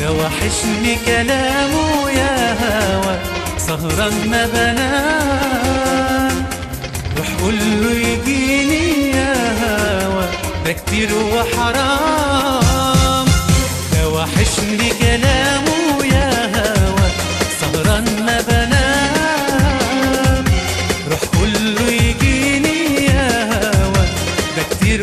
ده وحشني كلامه يا هوا سهران ما بنام روح قول له يجيني يا هوا ده كتير وحرام ده وحشني كلامه يا هوا سهران ما بنام روح قول له يجيني يا هوا ده كتير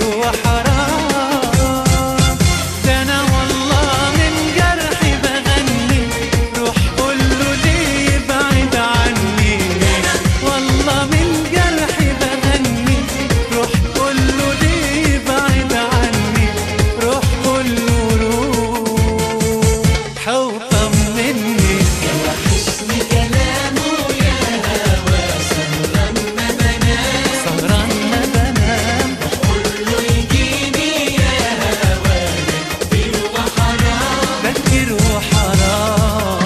وحرام ده انا والله من جرحي بغني روح قول له ليه يبعد عني والله من جرحي بغني روح قول له ليه يبعد عني روح قول له روح وطمني وحشني كلامه يا هوا سهران ما بنام سهران ما بنام كله يجيني يا هوا كتير وحرام بكر وحرام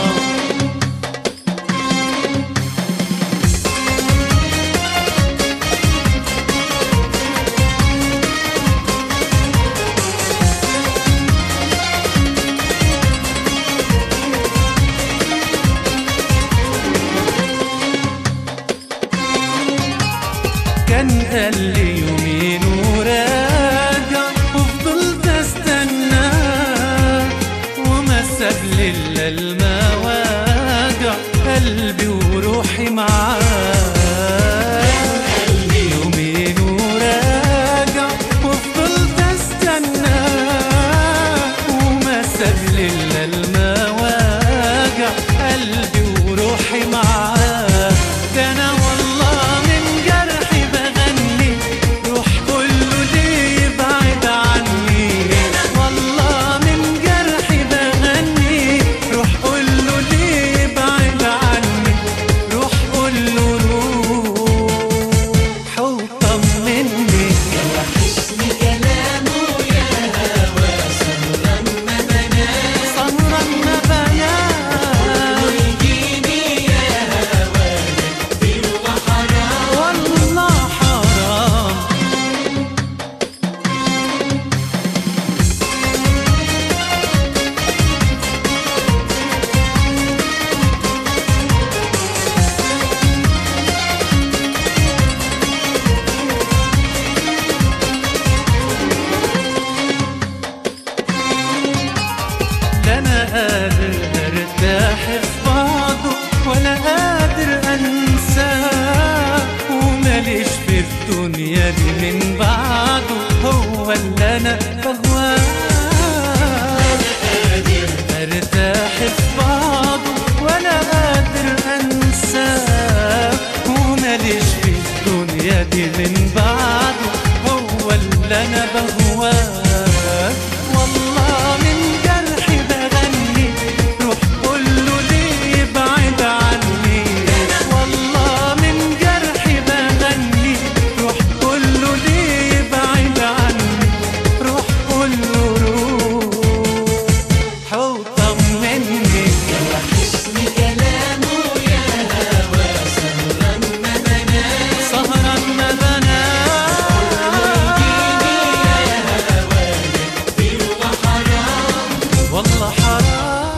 كان قال لي يومين وراجع وفضلت استناه وما ساب لي الا المواجع قلبي وروحي معاه يومين وراجع وفضلت استناه وما ساب لي الا المواجع قلبي وروحي معاه ده انا والله من جرحي بغني روح قول له ليه يبعد عني والله من جرحي بغني روح قول له ليه يبعد عني روح قول له روح وطمني وحشني كلامه يا هوا سهران ما بنام سهران ما بيان يجيني يا هوا كتير وحرام والله حرام لا انا قادر ارتاح في بعضه ولا قادر انساه وماليش في الدنيا دي من بعده هو اللي انا بهواه ارتاح في بعضه ولا قادر انساه وماليش في الدنيا دي من بعده هو اللي انا بهواه والله من جرحي بغني روح قول له ليه يبعد عني والله من جرحي بغني روح قول له ليه يبعد عني روح قول له روح وطمني وحشني كلامه يا هوا سهران ما بنام سهران ما يجيني بنام يا هوا كتير وحرام والله حرام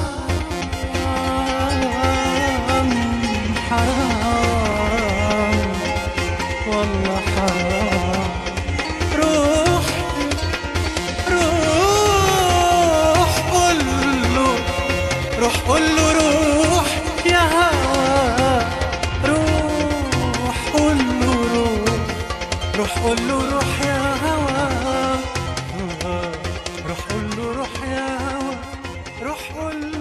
حرام والله حرام روح روح قول له روح قول له روح يا هوا روح قول له روح روح قول له روح يا هوا روح قول له روح يا هوا روح قول له